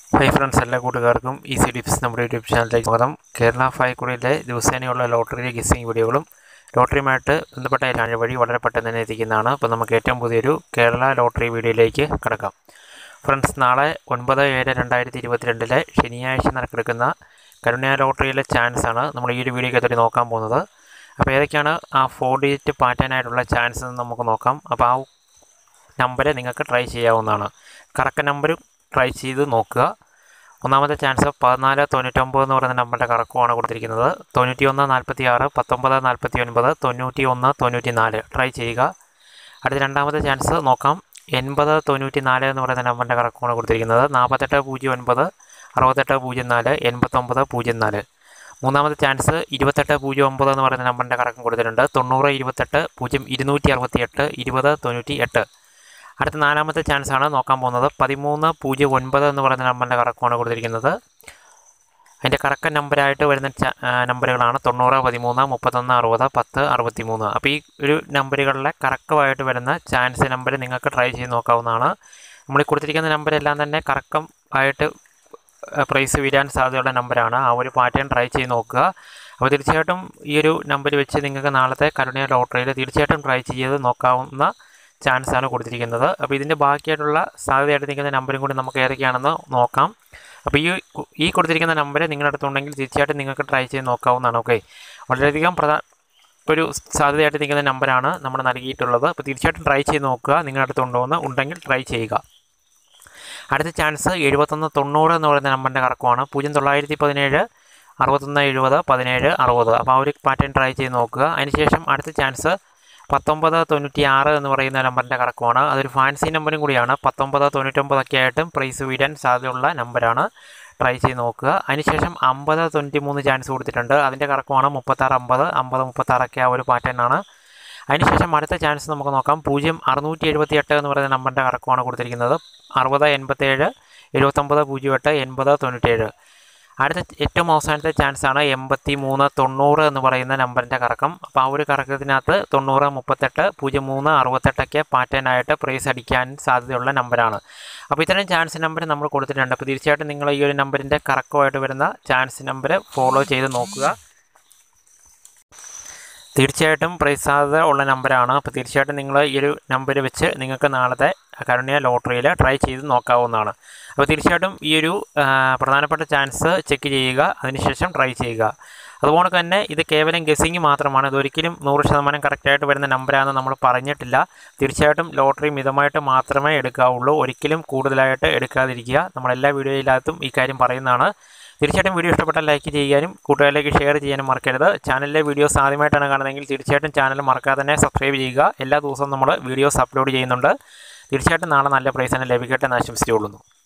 hi friends എല്ലാ കൂട്ടുകാർക്കും easy tips നമ്മുടെ യൂട്യൂബ് ചാനലിലേക്ക് സ്വാഗതം കേരള ഫായ്ക്കുടിയിലെ ദിവസേനയുള്ള ലോട്ടറി ഗിസ്സിംഗ് വീഡിയോകളും ലോട്ടറിയുമായിട്ട് ബന്ധപ്പെട്ട എല്ലാ വഴി വളരെ പെട്ടെന്ന് തന്നെ എത്തിക്കുന്നതാണ് അപ്പോൾ നമുക്ക് ഏറ്റവും പുതിയൊരു കേരള ലോട്ടറി വീഡിയോയിലേക്ക് കിടക്കാം ഫ്രണ്ട്സ് നാളെ ഒൻപത് ഏഴ് രണ്ടായിരത്തി ഇരുപത്തിരണ്ടിലെ ശനിയാഴ്ച നടക്കെടുക്കുന്ന കരുണ്യ ലോട്ടറിയിലെ ചാൻസ് ആണ് നമ്മൾ ഈ ഒരു വീഡിയോയ്ക്കകത്തോട്ട് നോക്കാൻ പോകുന്നത് അപ്പോൾ ഏതൊക്കെയാണ് ആ ഫോർ ഡിജിറ്റ് പാറ്റേണായിട്ടുള്ള ചാൻസ് എന്ന് നമുക്ക് നോക്കാം അപ്പോൾ ആ നമ്പർ നിങ്ങൾക്ക് ട്രൈ ചെയ്യാവുന്നതാണ് കറക്റ്റ് നമ്പരും ട്രൈ ചെയ്ത് നോക്കുക ഒന്നാമത്തെ ചാൻസ് പതിനാല് തൊണ്ണൂറ്റൊമ്പത് എന്ന് പറയുന്ന നമ്പറിൻ്റെ കറക്കമാണ് കൊടുത്തിരിക്കുന്നത് തൊണ്ണൂറ്റി ഒന്ന് നാൽപ്പത്തി ആറ് പത്തൊമ്പത് നാൽപ്പത്തി ഒൻപത് തൊണ്ണൂറ്റി ഒന്ന് തൊണ്ണൂറ്റി നാല് ട്രൈ ചെയ്യുക അടുത്ത രണ്ടാമത്തെ ചാൻസ് നോക്കാം എൺപത് തൊണ്ണൂറ്റി നാല് എന്ന് പറയുന്ന നമ്പറിൻ്റെ കറക്കമാണ് കൊടുത്തിരിക്കുന്നത് നാൽപ്പത്തെട്ട് പൂജ്യം ഒൻപത് അറുപത്തെട്ട് പൂജ്യം നാല് എൺപത്തൊമ്പത് പൂജ്യം നാല് മൂന്നാമത്തെ ചാൻസ് ഇരുപത്തെട്ട് പൂജ്യം ഒമ്പത് എന്ന് പറയുന്ന നമ്പറിൻ്റെ കറക്കം കൊടുത്തിട്ടുണ്ട് തൊണ്ണൂറ് ഇരുപത്തെട്ട് പൂജ്യം ഇരുന്നൂറ്റി അറുപത്തി എട്ട് ഇരുപത് തൊണ്ണൂറ്റി എട്ട് അടുത്ത നാലാമത്തെ ചാൻസ് ആണ് നോക്കാൻ പോകുന്നത് പതിമൂന്ന് പൂജ്യം ഒൻപത് എന്ന് പറയുന്ന നമ്പറിൻ്റെ കറക്കമാണ് കൊടുത്തിരിക്കുന്നത് അതിൻ്റെ കറക്റ്റ് നമ്പറായിട്ട് വരുന്ന നമ്പറുകളാണ് തൊണ്ണൂറ് പതിമൂന്ന് മുപ്പത്തൊന്ന് അറുപത് പത്ത് അറുപത്തി മൂന്ന് അപ്പോൾ ഈ ഒരു നമ്പറുകളിലെ കറക്റ്റമായിട്ട് വരുന്ന ചാൻസ് നമ്പർ നിങ്ങൾക്ക് ട്രൈ ചെയ്ത് നോക്കാവുന്നതാണ് നമ്മൾ ഈ കൊടുത്തിരിക്കുന്ന നമ്പരെല്ലാം തന്നെ കറക്കം ആയിട്ട് പ്രൈസ് വീഴാൻ സാധ്യതയുള്ള നമ്പറാണ് ആ ഒരു പാറ്റേൺ ട്രൈ ചെയ്ത് നോക്കുക അപ്പോൾ തീർച്ചയായിട്ടും ഈ ഒരു നമ്പർ വെച്ച് നിങ്ങൾക്ക് നാളത്തെ കരുണ്യ ലോട്ടറിയിൽ തീർച്ചയായിട്ടും ട്രൈ ചെയ്ത് നോക്കാവുന്ന ചാൻസ് ആണ് കൊടുത്തിരിക്കുന്നത് അപ്പോൾ ഇതിൻ്റെ ബാക്കിയായിട്ടുള്ള സാധ്യതയായിട്ട് നിൽക്കുന്ന നമ്പറും കൂടി നമുക്ക് ഏതൊക്കെയാണെന്ന് നോക്കാം അപ്പോൾ ഈ ഈ കൊടുത്തിരിക്കുന്ന നമ്പർ നിങ്ങളുടെ അടുത്തുണ്ടെങ്കിൽ തീർച്ചയായിട്ടും നിങ്ങൾക്ക് ട്രൈ ചെയ്ത് നോക്കാവുന്നതാണ് ഓക്കെ വളരെയധികം പ്രധാന ഒരു സാധ്യതയായിട്ട് നിൽക്കുന്ന നമ്പറാണ് നമ്മൾ നൽകിയിട്ടുള്ളത് അപ്പോൾ തീർച്ചയായിട്ടും ട്രൈ ചെയ്ത് നോക്കുക നിങ്ങളുടെ അടുത്തുണ്ടോ എന്ന് ഉണ്ടെങ്കിൽ ട്രൈ ചെയ്യുക അടുത്ത ചാൻസ് എഴുപത്തൊന്ന് തൊണ്ണൂറ് എന്ന് പറയുന്ന നമ്പറിൻ്റെ കറക്കമാണ് പൂജ്യം തൊള്ളായിരത്തി പതിനേഴ് അറുപത്തൊന്ന് എഴുപത് പതിനേഴ് അറുപത് അപ്പോൾ ആ ഒരു പാറ്റേൺ ട്രൈ ചെയ്ത് നോക്കുക അതിനുശേഷം അടുത്ത ചാൻസ് പത്തൊമ്പത് തൊണ്ണൂറ്റി ആറ് എന്ന് പറയുന്ന നമ്പറിൻ്റെ കറക്കമാണ് അതൊരു ഫാൻസി നമ്പറും കൂടിയാണ് പത്തൊമ്പത് തൊണ്ണൂറ്റൊമ്പതൊക്കെ ആയിട്ടും പ്രൈസ് വീഴാൻ സാധ്യതയുള്ള നമ്പറാണ് ട്രൈ ചെയ്ത് നോക്കുക അതിനുശേഷം അമ്പത് തൊണ്ണൂറ്റി മൂന്ന് ചാൻസ് കൊടുത്തിട്ടുണ്ട് അതിൻ്റെ കറക്കമാണ് മുപ്പത്താറ് അമ്പത് അമ്പത് മുപ്പത്താറൊക്കെ ആ ഒരു പാറ്റേൺ ആണ് അതിനുശേഷം അടുത്ത ചാൻസ് നമുക്ക് നോക്കാം പൂജ്യം അറുന്നൂറ്റി എഴുപത്തി എട്ട് എന്ന് പറയുന്ന നമ്പറിൻ്റെ കറക്കമാണ് കൊടുത്തിരിക്കുന്നത് അറുപത് എൺപത്തേഴ് എഴുപത്തൊമ്പത് പൂജ്യം എട്ട് എൺപത് തൊണ്ണൂറ്റേഴ് അടുത്ത ഏറ്റവും അവസാനത്തെ ചാൻസ് ആണ് എൺപത്തി മൂന്ന് തൊണ്ണൂറ് എന്ന് പറയുന്ന നമ്പറിൻ്റെ കറക്കം അപ്പോൾ ആ ഒരു കറക്കത്തിനകത്ത് തൊണ്ണൂറ് മുപ്പത്തെട്ട് പൂജ്യം മൂന്ന് അറുപത്തെട്ടൊക്കെ പാറ്റേണായിട്ട് പ്രൈസ് അടിക്കാൻ സാധ്യതയുള്ള നമ്പറാണ് അപ്പോൾ ഇത്തരം ചാൻസ് നമ്പർ നമ്മൾ കൊടുത്തിട്ടുണ്ട് അപ്പോൾ തീർച്ചയായിട്ടും നിങ്ങൾ ഈ ഒരു നമ്പറിൻ്റെ കറക്കമായിട്ട് വരുന്ന ചാൻസ് നമ്പർ ഫോളോ ചെയ്ത് നോക്കുക തീർച്ചയായിട്ടും പ്രൈസ് സാധ്യത ഉള്ള നമ്പറാണ് അപ്പോൾ തീർച്ചയായിട്ടും നിങ്ങൾ ഈ ഒരു നമ്പർ വെച്ച് നിങ്ങൾക്ക് നാളത്തെ കരുണ്യ ലോട്ടറിയിൽ ട്രൈ ചെയ്ത് നോക്കാവുന്നതാണ് അപ്പോൾ തീർച്ചയായിട്ടും ഈ ഒരു പ്രധാനപ്പെട്ട ചാൻസ് ചെക്ക് ചെയ്യുക അതിനുശേഷം ട്രൈ ചെയ്യുക അതുപോലെ തന്നെ ഇത് കേവലം ഗസ്സിങ് മാത്രമാണ് ഇതൊരിക്കലും നൂറ് ശതമാനം കറക്റ്റായിട്ട് വരുന്ന നമ്പറാണെന്ന് നമ്മൾ പറഞ്ഞിട്ടില്ല തീർച്ചയായിട്ടും ലോട്ടറി മിതമായിട്ട് മാത്രമേ എടുക്കാവുള്ളൂ ഒരിക്കലും കൂടുതലായിട്ട് എടുക്കാതിരിക്കുക നമ്മളെല്ലാ വീഡിയോയിലകത്തും ഈ കാര്യം പറയുന്നതാണ് തീർച്ചയായിട്ടും വീഡിയോ ഇഷ്ടപ്പെട്ടാൽ ലൈക്ക് ചെയ്യാനും കൂട്ടുകാരിലേക്ക് ഷെയർ ചെയ്യാനും മറക്കരുത് ചാനലിലെ വീഡിയോസ് ആദ്യമായിട്ടാണ് കാണുന്നതെങ്കിൽ തീർച്ചയായിട്ടും ചാനൽ മറക്കാതെ തന്നെ സബ്സ്ക്രൈബ് ചെയ്യുക എല്ലാ ദിവസവും നമ്മൾ വീഡിയോസ് അപ്ലോഡ് ചെയ്യുന്നുണ്ട് തീർച്ചയായിട്ടും നാളെ നല്ല പ്രൈസ് തന്നെ ലഭിക്കട്ടെ എന്ന് ആശംസിച്ചുകൊള്ളുന്നു